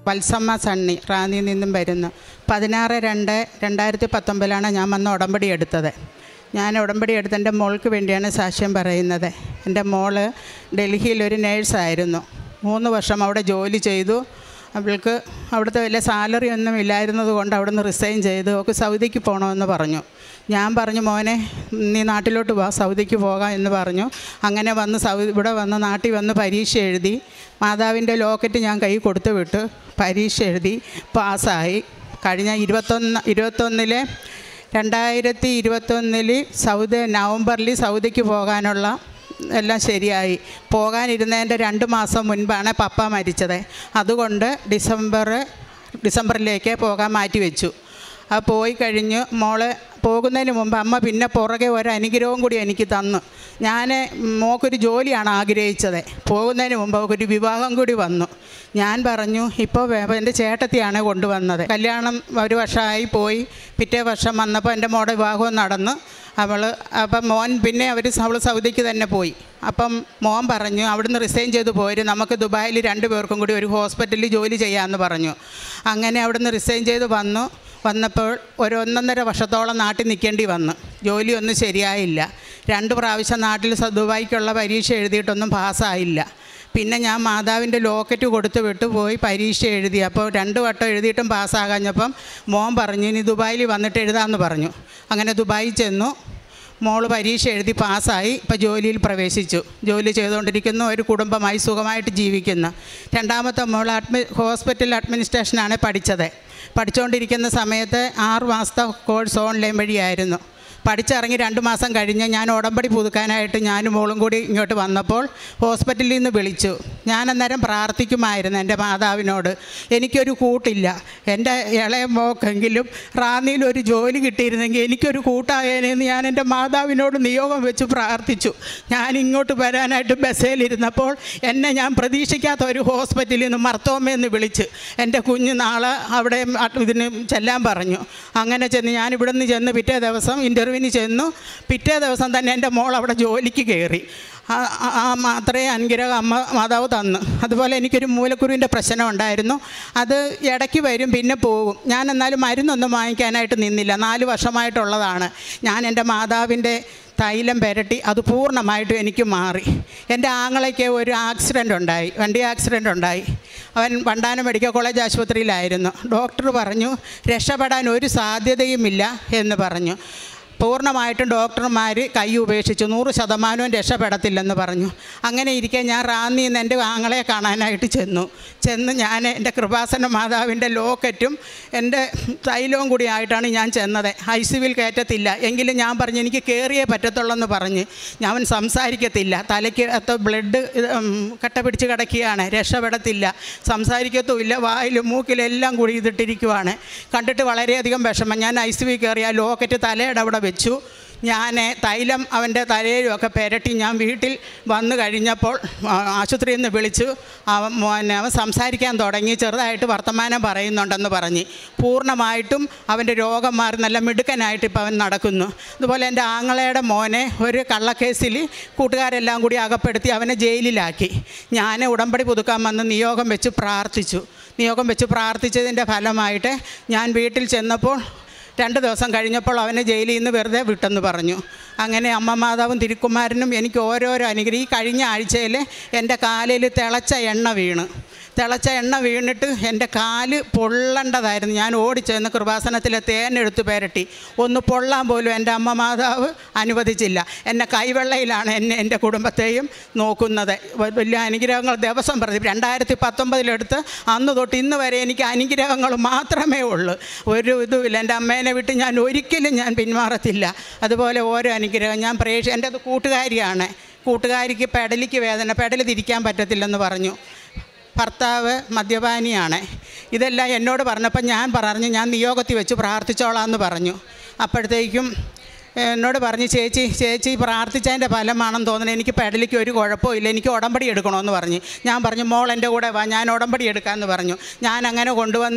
വത്സമ്മ സണ്ണി റാന്നിയിൽ നിന്നും വരുന്നു പതിനാറ് രണ്ട് രണ്ടായിരത്തി പത്തൊമ്പതിലാണ് ഞാൻ വന്ന് ഉടമ്പടി എടുത്തത് ഞാൻ ഉടമ്പടി എടുത്ത് എൻ്റെ മോൾക്ക് വേണ്ടിയാണ് സാക്ഷ്യം പറയുന്നത് എൻ്റെ മോള് ഡൽഹിയിൽ ഒരു നേഴ്സായിരുന്നു മൂന്ന് വർഷം അവിടെ ജോലി ചെയ്തു അവൾക്ക് അവിടുത്തെ വലിയ സാലറി ഒന്നും ഇല്ലായിരുന്നത് കൊണ്ട് അവിടെ നിന്ന് റിസൈൻ ചെയ്ത് അവൾക്ക് സൗദിക്ക് പോകണമെന്ന് പറഞ്ഞു ഞാൻ പറഞ്ഞു മോനെ നീ നാട്ടിലോട്ട് വാ സൗദിക്ക് പോകാം എന്ന് പറഞ്ഞു അങ്ങനെ വന്ന് സൗദി ഇവിടെ വന്ന് നാട്ടിൽ വന്ന് പരീക്ഷ എഴുതി മാതാവിൻ്റെ ലോക്കറ്റ് ഞാൻ കൈ കൊടുത്തു വിട്ട് പരീക്ഷ എഴുതി പാസ്സായി കഴിഞ്ഞ ഇരുപത്തൊന്ന് ഇരുപത്തൊന്നിലെ രണ്ടായിരത്തി ഇരുപത്തൊന്നിൽ സൗദി നവംബറിൽ സൗദിക്ക് പോകാനുള്ള എല്ലാം ശരിയായി പോകാനിരുന്നതിൻ്റെ രണ്ട് മാസം മുൻപാണ് പപ്പ മരിച്ചത് അതുകൊണ്ട് ഡിസംബർ ഡിസംബറിലേക്ക് പോകാൻ മാറ്റി വെച്ചു ആ പോയി കഴിഞ്ഞ് മോള് പോകുന്നതിന് മുമ്പ് അമ്മ പിന്നെ പുറകെ ഒരു അനുഗ്രഹവും കൂടി എനിക്ക് തന്നു ഞാൻ മോക്കൊരു ജോലിയാണ് ആഗ്രഹിച്ചത് പോകുന്നതിന് മുമ്പ് അവൾക്കൊരു വിവാഹം കൂടി വന്നു ഞാൻ പറഞ്ഞു ഇപ്പോൾ എൻ്റെ ചേട്ടത്തിയാണ് കൊണ്ടുവന്നത് കല്യാണം ഒരു വർഷമായി പോയി പിറ്റേ വർഷം വന്നപ്പോൾ എൻ്റെ മോടെ വിവാഹവും നടന്നു അവൾ അപ്പം മോൻ പിന്നെ അവർ അവൾ സൗദിക്ക് തന്നെ പോയി അപ്പം മോൻ പറഞ്ഞു അവിടുന്ന് റിസൈൻ ചെയ്ത് പോര് നമുക്ക് ദുബായിൽ രണ്ട് പേർക്കും കൂടി ഒരു ഹോസ്പിറ്റലിൽ ജോലി ചെയ്യാമെന്ന് പറഞ്ഞു അങ്ങനെ അവിടുന്ന് റിസൈൻ ചെയ്ത് വന്നു വന്നപ്പോൾ ഒരു ഒന്നൊന്നര വർഷത്തോളം നാട്ടിൽ നിൽക്കേണ്ടി വന്നു ജോലിയൊന്നും ശരിയായില്ല രണ്ട് പ്രാവശ്യം നാട്ടിൽ സ- ദുബായ്ക്കുള്ള പരീക്ഷ എഴുതിയിട്ടൊന്നും പാസ്സായില്ല പിന്നെ ഞാൻ മാതാവിൻ്റെ ലോക്കറ്റ് കൊടുത്ത് വിട്ടു പോയി പരീക്ഷ എഴുതി അപ്പോൾ രണ്ട് വട്ടം എഴുതിയിട്ടും പാസ്സാകാഞ്ഞപ്പം മോൻ പറഞ്ഞു ഇനി ദുബായിൽ വന്നിട്ട് എഴുതാമെന്ന് പറഞ്ഞു അങ്ങനെ ദുബായിൽ ചെന്നു മോള് പരീക്ഷ എഴുതി പാസ്സായി ഇപ്പോൾ ജോലിയിൽ പ്രവേശിച്ചു ജോലി ചെയ്തുകൊണ്ടിരിക്കുന്നു ഒരു കുടുംബമായി സുഖമായിട്ട് ജീവിക്കുന്നു രണ്ടാമത്തെ മോൾ അഡ്മി ഹോസ്പിറ്റൽ അഡ്മിനിസ്ട്രേഷനാണ് പഠിച്ചത് പഠിച്ചുകൊണ്ടിരിക്കുന്ന സമയത്ത് ആറ് മാസത്തെ കോഴ്സ് ഓൺലൈൻ വഴിയായിരുന്നു പഠിച്ചിറങ്ങി രണ്ട് മാസം കഴിഞ്ഞ് ഞാൻ ഉടമ്പടി പുതുക്കാനായിട്ട് ഞാനും മോളും കൂടി ഇങ്ങോട്ട് വന്നപ്പോൾ ഹോസ്പിറ്റലിൽ നിന്ന് വിളിച്ചു ഞാൻ അന്നേരം പ്രാർത്ഥിക്കുമായിരുന്നു എൻ്റെ മാതാവിനോട് എനിക്കൊരു കൂട്ടില്ല എൻ്റെ ഇളയ മോക്കെങ്കിലും റാന്നിയിൽ ഒരു ജോലി കിട്ടിയിരുന്നെങ്കിൽ എനിക്കൊരു കൂട്ടായേനെന്ന് ഞാൻ എൻ്റെ മാതാവിനോട് നിയോഗം വെച്ച് പ്രാർത്ഥിച്ചു ഞാൻ ഇങ്ങോട്ട് വരാനായിട്ട് ബസ്സിലിരുന്നപ്പോൾ എന്നെ ഞാൻ പ്രതീക്ഷിക്കാത്ത ഒരു ഹോസ്പിറ്റലിൽ നിന്ന് മർത്തോമയെന്ന് വിളിച്ച് എൻ്റെ കുഞ്ഞ് നാളെ അവിടെ അഡ് ഇതിന് ചെല്ലാൻ പറഞ്ഞു അങ്ങനെ ചെന്ന് ഞാൻ ഇവിടെ നിന്ന് ചെന്ന് പിറ്റേ ദിവസം ഇൻ്റർവ്യൂവിന് ചെന്നു പിറ്റേ ദിവസം തന്നെ എൻ്റെ മോൾ അവിടെ ജോലിക്ക് കയറി ആ- ആ- ആ മാത്രമേ അനുഗ്രഹം അമ്മ മാതാവ് തന്നു അതുപോലെ എനിക്കൊരു മൂലക്കുരുവിൻ്റെ പ്രശ്നം ഉണ്ടായിരുന്നു അത് ഇടയ്ക്ക് വരും പിന്നെ പോകും ഞാൻ എന്നാലും മരുന്നൊന്നും വാങ്ങിക്കാനായിട്ട് നിന്നില്ല നാല് വർഷമായിട്ടുള്ളതാണ് ഞാൻ എൻ്റെ മാതാവിൻ്റെ തൈലം പുരട്ടി അത് പൂർണ്ണമായിട്ടും എനിക്ക് മാറി എൻ്റെ ആങ്ങളയ്ക്ക് ഒരു ആക്സിഡൻ്റ് ഉണ്ടായി വണ്ടി ആക്സിഡൻ്റ് ഉണ്ടായി അവൻ വണ്ടാനം മെഡിക്കൽ കോളേജ് ആശുപത്രിയിലായിരുന്നു ഡോക്ടർ പറഞ്ഞു രക്ഷപ്പെടാൻ ഒരു സാധ്യതയുമില്ല എന്ന് പറഞ്ഞു പൂർണ്ണമായിട്ടും ഡോക്ടർമാർ കൈ ഉപേക്ഷിച്ചു നൂറ് ശതമാനവും രക്ഷപ്പെടത്തില്ലെന്ന് പറഞ്ഞു അങ്ങനെ ഇരിക്കെ ഞാൻ റാന്നിയിൽ നിന്ന് എൻ്റെ ആങ്ങളെ കാണാനായിട്ട് ചെന്നു ചെന്ന് ഞാൻ എൻ്റെ കൃപാസന മാതാവിൻ്റെ ലോക്കറ്റും എൻ്റെ തൈലവും കൂടി ആയിട്ടാണ് ഞാൻ ചെന്നത് ഐ സിവിൽ കയറ്റത്തില്ല എങ്കിലും ഞാൻ പറഞ്ഞു എനിക്ക് കയറിയേ പറ്റത്തുള്ളെന്ന് പറഞ്ഞ് ഞാൻ സംസാരിക്കത്തില്ല തലയ്ക്ക് അത്ത ബ്ലഡ് ഇത്, ഉം, കട്ട പിടിച്ച് കിടക്കുകയാണ് രക്ഷപ്പെടത്തില്ല സംസാരിക്കത്തുമില്ല വായിലും മൂക്കിലും എല്ലാം കൂടി ഇതിട്ടിരിക്കുവാണ് കണ്ടിട്ട് വളരെയധികം വിഷമം ഞാൻ ഐ സി വി കയറി ആ ലോക്കറ്റ് തലയുടെ അവിടെ വെച്ചു ഞാൻ തൈലം അവൻ്റെ തലയിലും ഒക്കെ പുരട്ടി ഞാൻ വീട്ടിൽ വന്നു കഴിഞ്ഞപ്പോൾ ആ, ആശുപത്രിയിൽ നിന്ന് വിളിച്ചു അവൻ മോനെ അവൻ സംസാരിക്കാൻ തുടങ്ങി ചെറുതായിട്ട് വർത്തമാനം പറയുന്നുണ്ടെന്ന് പറഞ്ഞ് പൂർണ്ണമായിട്ടും അവൻ്റെ രോഗം മാറി നല്ല മിടുക്കനായിട്ട് ഇപ്പം അവൻ നടക്കുന്നു അതുപോലെ എൻ്റെ ആങ്ങളയുടെ മോനെ ഒരു കള്ളക്കേസിൽ കൂട്ടുകാരെല്ലാം കൂടി അകപ്പെടുത്തി അവനെ ജയിലിലാക്കി ഞാൻ ഉടമ്പടി പുതുക്കാൻ വന്ന് നിയോഗം വെച്ച് പ്രാർത്ഥിച്ചു നിയോഗം വെച്ച് പ്രാർത്ഥിച്ചതിൻ്റെ ഫലമായിട്ട് ഞാൻ വീട്ടിൽ ചെന്നപ്പോൾ രണ്ട് ദിവസം കഴിഞ്ഞപ്പോൾ അവനെ ജയിലിൽ നിന്ന് വെറുതെ വിട്ടെന്ന് പറഞ്ഞു അങ്ങനെ അമ്മ മാതാവും തിരുക്കുമാരനും എനിക്ക് ഓരോരോ അനുഗ്രഹം ഈ കഴിഞ്ഞ ആഴ്ചയിൽ എൻ്റെ കാലിൽ തിളച്ച എണ്ണ വീണ് തിളച്ച എണ്ണ വീണിട്ട് എൻ്റെ കാല് പൊള്ളേണ്ടതായിരുന്നു ഞാൻ ഓടിച്ചെന്ന് കൃപാസനത്തിലെ തേനെടുത്ത് പേരട്ടി ഒന്ന് പൊള്ളാൻ പോലും എൻ്റെ അമ്മ മാതാവ് അനുവദിച്ചില്ല എന്നെ കൈവെള്ളയിലാണ് എന്നെ എൻ്റെ കുടുംബത്തെയും നോക്കുന്നത് വ- വലിയ അനുഗ്രഹങ്ങൾ ദിവസം പ്രതി രണ്ടായിരത്തി പത്തൊമ്പതിലെടുത്ത് അന്ന് തൊട്ട് ഇന്ന് വരെ എനിക്ക് അനുഗ്രഹങ്ങൾ മാത്രമേ ഉള്ളൂ ഒരു ഇതുമില്ല എൻ്റെ അമ്മേനെ വിട്ട് ഞാൻ ഒരിക്കലും ഞാൻ പിന്മാറത്തില്ല അതുപോലെ ഓരോ അനുഗ്രഹം ഞാൻ പ്രേക്ഷ എൻ്റെ അത് കൂട്ടുകാരിയാണ് കൂട്ടുകാരിക്ക് പെടലിക്ക് വേദന പെടൽ തിരിക്കാൻ പറ്റത്തില്ലെന്ന് പറഞ്ഞു ഭർത്താവ് മദ്യപാനിയാണ് ഇതെല്ലാം എന്നോട് പറഞ്ഞപ്പോൾ ഞാൻ പറഞ്ഞു ഞാൻ നിയോഗത്തിൽ വെച്ച് പ്രാർത്ഥിച്ചോളാമെന്ന് പറഞ്ഞു അപ്പോഴത്തേക്കും എന്നോട് പറഞ്ഞു ചേച്ചി ചേച്ചി പ്രാർത്ഥിച്ചതിൻ്റെ ഫലമാണെന്ന് തോന്നുന്നു എനിക്ക് പെടലിക്ക് ഒരു കുഴപ്പമില്ല എനിക്ക് ഉടമ്പടി എടുക്കണമെന്ന് പറഞ്ഞു ഞാൻ പറഞ്ഞു മോൾ എൻ്റെ കൂടെ വാ ഞാൻ ഉടമ്പടി എടുക്കാമെന്ന് പറഞ്ഞു ഞാൻ അങ്ങനെ കൊണ്ടുവന്നു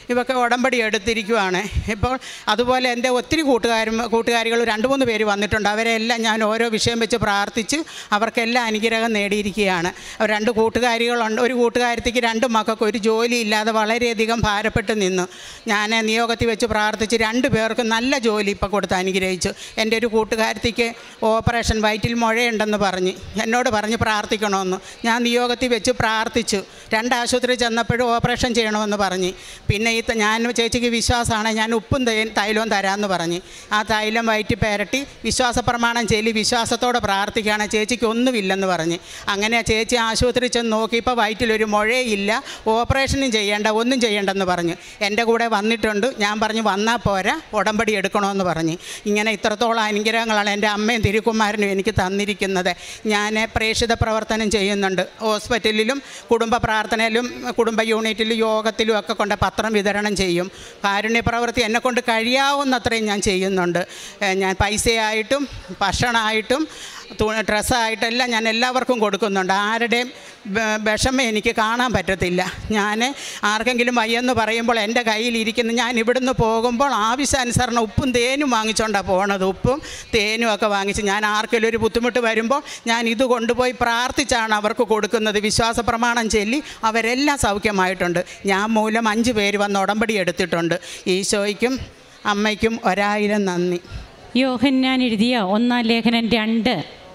ഇവൊക്കെ ഉടമ്പടി എടുത്തിരിക്കുവാണ് ഇപ്പോൾ അതുപോലെ എൻ്റെ ഒത്തിരി കൂട്ടുകാരും കൂട്ടുകാരികൾ രണ്ട് മൂന്ന് പേര് വന്നിട്ടുണ്ട് അവരെല്ലാം ഞാൻ ഓരോ വിഷയം വെച്ച് പ്രാർത്ഥിച്ച് അവർക്കെല്ലാം അനുഗ്രഹം നേടിയിരിക്കുകയാണ് അവർ രണ്ട് കൂട്ടുകാരികളുണ്ട് ഒരു കൂട്ടുകാരത്തിക്ക് രണ്ട് മക്കൾക്ക് ഒരു ജോലി ഇല്ലാതെ വളരെയധികം ഭാരപ്പെട്ട് നിന്നു ഞാൻ നിയോഗത്തിൽ വെച്ച് പ്രാർത്ഥിച്ച് രണ്ട് പേർക്ക് നല്ല ജോലി ഇപ്പോൾ കൊടുത്ത് അനുഗ്രഹിച്ചു എൻ്റെ ഒരു കൂട്ടുകാരത്തിക്ക് ഓപ്പറേഷൻ വയറ്റിൽ മുഴയുണ്ടെന്ന് പറഞ്ഞ് എന്നോട് പറഞ്ഞ് പ്രാർത്ഥിക്കണമെന്ന് ഞാൻ നിയോഗത്തിൽ വെച്ച് പ്രാർത്ഥിച്ചു രണ്ട് ആശുപത്രി ചെന്നപ്പോഴും ഓപ്പറേഷൻ ചെയ്യണമെന്ന് പറഞ്ഞ് പിന്നെ ഈ ത- ഞാൻ ചേച്ചിക്ക് വിശ്വാസമാണ് ഞാൻ ഉപ്പും തേ- തൈലവും തരാമെന്ന് പറഞ്ഞ് ആ തൈലം വയറ്റിൽ പേരട്ടി വിശ്വാസ പ്രമാണം ചൊല്ലി വിശ്വാസത്തോടെ പ്രാർത്ഥിക്കുകയാണ് ചേച്ചിക്ക് ഒന്നുമില്ലെന്ന് പറഞ്ഞ് അങ്ങനെ ആ ചേച്ചി ആശുപത്രി ചെന്ന് നോക്കിയപ്പോൾ വയറ്റിലൊരു മുഴയില്ല ഓപ്പറേഷനും ചെയ്യേണ്ട ഒന്നും ചെയ്യേണ്ടെന്ന് പറഞ്ഞു എൻ്റെ കൂടെ വന്നിട്ടുണ്ട് ഞാൻ പറഞ്ഞു വന്നാൽ പോരാ ഉടമ്പടി എടുക്കണമെന്ന് പറഞ്ഞ് ഇങ്ങനെ ഇത്രത്തോളം അനുഗ്രഹങ്ങളാണ് എൻ്റെ അമ്മയും തിരുക്കുമാരനും എനിക്ക് തന്നിരിക്കുന്നത് ഞാൻ പ്രേക്ഷിത പ്രവർത്തനം ചെയ്യുന്നുണ്ട് ഹോസ്പിറ്റലിലും കുടുംബ പ്രാർത്ഥനയിലും കുടുംബ യൂണിറ്റിലും യോഗത്തിലും ഒക്കെ കൊണ്ട് പത്രം വിതരണം ചെയ്യും കാരുണ്യ പ്രവൃത്തി എന്നെക്കൊണ്ട് കഴിയാവുന്നത്രയും ഞാൻ ചെയ്യുന്നുണ്ട് ഏ, ഞാൻ പൈസയായിട്ടും ഭക്ഷണമായിട്ടും തു- ഡ്രസ്സായിട്ടെല്ലാം ഞാൻ എല്ലാവർക്കും കൊടുക്കുന്നുണ്ട് ആരുടെയും ബ- വിഷമം എനിക്ക് കാണാൻ പറ്റത്തില്ല ഞാൻ ആർക്കെങ്കിലും വയ്യെന്ന് പറയുമ്പോൾ എൻ്റെ കയ്യിലിരിക്കുന്ന ഞാൻ ഇവിടുന്ന് പോകുമ്പോൾ ആവശ്യാനുസരണം ഉപ്പും തേനും വാങ്ങിച്ചുകൊണ്ടാണ് പോണത് ഉപ്പും തേനും ഒക്കെ വാങ്ങിച്ച് ഞാൻ ആർക്കെങ്കിലും ഒരു ബുദ്ധിമുട്ട് വരുമ്പോൾ ഞാൻ ഇത് കൊണ്ടുപോയി പ്രാർത്ഥിച്ചാണ് അവർക്ക് കൊടുക്കുന്നത് വിശ്വാസ പ്രമാണം ചൊല്ലി അവരെല്ലാം സൗഖ്യമായിട്ടുണ്ട് ഞാൻ മൂലം അഞ്ച് പേര് വന്ന് ഉടമ്പടി എടുത്തിട്ടുണ്ട് ഈശോയ്ക്കും അമ്മയ്ക്കും ഒരായിരം നന്ദി യോഹന്നാൻ എഴുതിയ ഒന്നാം ലേഖനം രണ്ട്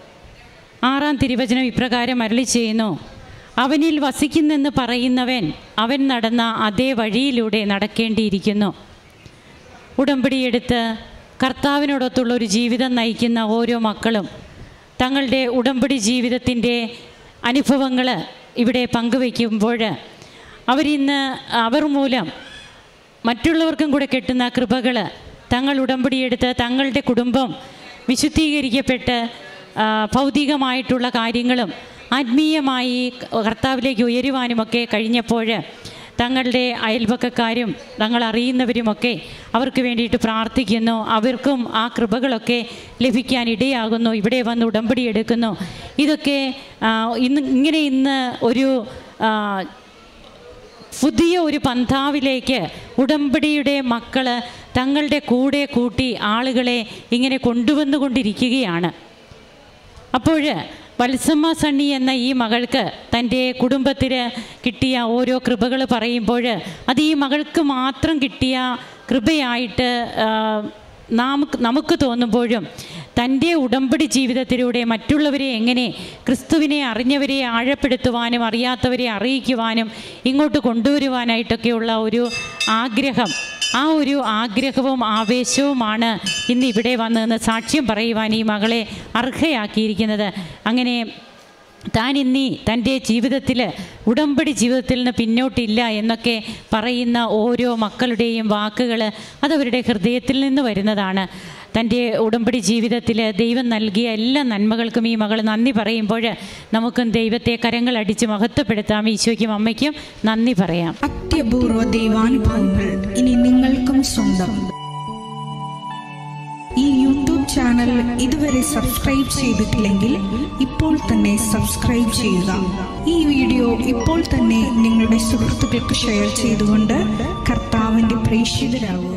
ആറാം തിരുവചനം ഇപ്രകാരം അരളി ചെയ്യുന്നു അവനിൽ വസിക്കുന്നെന്ന് പറയുന്നവൻ അവൻ നടന്ന അതേ വഴിയിലൂടെ നടക്കേണ്ടിയിരിക്കുന്നു ഉടമ്പടിയെടുത്ത് കർത്താവിനോടൊത്തുള്ള ഒരു ജീവിതം നയിക്കുന്ന ഓരോ മക്കളും തങ്ങളുടെ ഉടമ്പടി ജീവിതത്തിൻ്റെ അനുഭവങ്ങൾ ഇവിടെ പങ്കുവയ്ക്കുമ്പോൾ അവരിന്ന് അവർ മൂലം മറ്റുള്ളവർക്കും കൂടെ കിട്ടുന്ന കൃപകൾ തങ്ങൾ ഉടമ്പടിയെടുത്ത് തങ്ങളുടെ കുടുംബം വിശുദ്ധീകരിക്കപ്പെട്ട് ആ, ഭൗതികമായിട്ടുള്ള കാര്യങ്ങളും ആത്മീയമായി കർത്താവിലേക്ക് ഉയരുവാനുമൊക്കെ കഴിഞ്ഞപ്പോൾ തങ്ങളുടെ അയൽപക്കക്കാരും തങ്ങൾ അറിയുന്നവരുമൊക്കെ അവർക്ക് വേണ്ടിയിട്ട് പ്രാർത്ഥിക്കുന്നു അവർക്കും ആ കൃപകളൊക്കെ ലഭിക്കാൻ ഇടയാകുന്നു ഇവിടെ വന്ന് ഉടമ്പടി എടുക്കുന്നു ഇതൊക്കെ ആ, ഇന്ന് ഇങ്ങനെ ഇന്ന് ഒരു ആ, പുതിയ ഒരു പന്ഥാവിലേക്ക് ഉടമ്പടിയുടെ മക്കൾ തങ്ങളുടെ കൂടെ കൂട്ടി ആളുകളെ ഇങ്ങനെ കൊണ്ടുവന്നുകൊണ്ടിരിക്കുകയാണ് അപ്പോൾ വത്സമ്മ സണ്ണി എന്ന ഈ മകൾക്ക് തൻ്റെ കുടുംബത്തിൽ കിട്ടിയ ഓരോ കൃപകൾ പറയുമ്പോൾ അത് ഈ മകൾക്ക് മാത്രം കിട്ടിയ കൃപയായിട്ട് ആ, നമുക്ക് നമുക്ക് തോന്നുമ്പോഴും തൻ്റെ ഉടമ്പടി ജീവിതത്തിലൂടെ മറ്റുള്ളവരെ എങ്ങനെ ക്രിസ്തുവിനെ അറിഞ്ഞവരെ ആഴപ്പെടുത്തുവാനും അറിയാത്തവരെ അറിയിക്കുവാനും ഇങ്ങോട്ട് കൊണ്ടുവരുവാനായിട്ടൊക്കെയുള്ള ഒരു ആഗ്രഹം ആ ഒരു ആഗ്രഹവും ആവേശവുമാണ് ഇന്ന് ഇവിടെ വന്ന് നിന്ന് സാക്ഷ്യം പറയുവാൻ ഈ മകളെ അർഹയാക്കിയിരിക്കുന്നത് അങ്ങനെ താൻ ഇന്നീ തൻ്റെ ജീവിതത്തിൽ ഉടമ്പടി ജീവിതത്തിൽ നിന്ന് പിന്നോട്ടില്ല എന്നൊക്കെ പറയുന്ന ഓരോ മക്കളുടെയും വാക്കുകൾ അതവരുടെ ഹൃദയത്തിൽ നിന്ന് വരുന്നതാണ് തൻ്റെ ഉടമ്പടി ജീവിതത്തിൽ ദൈവം നൽകിയ എല്ലാ നന്മകൾക്കും ഈ മകൾ നന്ദി പറയുമ്പോൾ നമുക്കും ദൈവത്തെ കരങ്ങളടിച്ച് മഹത്വപ്പെടുത്താം ഈശോയ്ക്കും അമ്മയ്ക്കും നന്ദി പറയാം അത്യപൂർവ ദൈവാനുഭവങ്ങൾ ഇനി നിങ്ങൾക്കും സ്വന്തം ഈ യൂട്യൂബ് ചാനൽ ഇതുവരെ സബ്സ്ക്രൈബ് ചെയ്തിട്ടില്ലെങ്കിൽ ഇപ്പോൾ തന്നെ സബ്സ്ക്രൈബ് ചെയ്യുക ഈ വീഡിയോ ഇപ്പോൾ തന്നെ നിങ്ങളുടെ സുഹൃത്തുക്കൾക്ക് ഷെയർ ചെയ്തുകൊണ്ട് കർത്താവിന്റെ പ്രേക്ഷിതരാകുക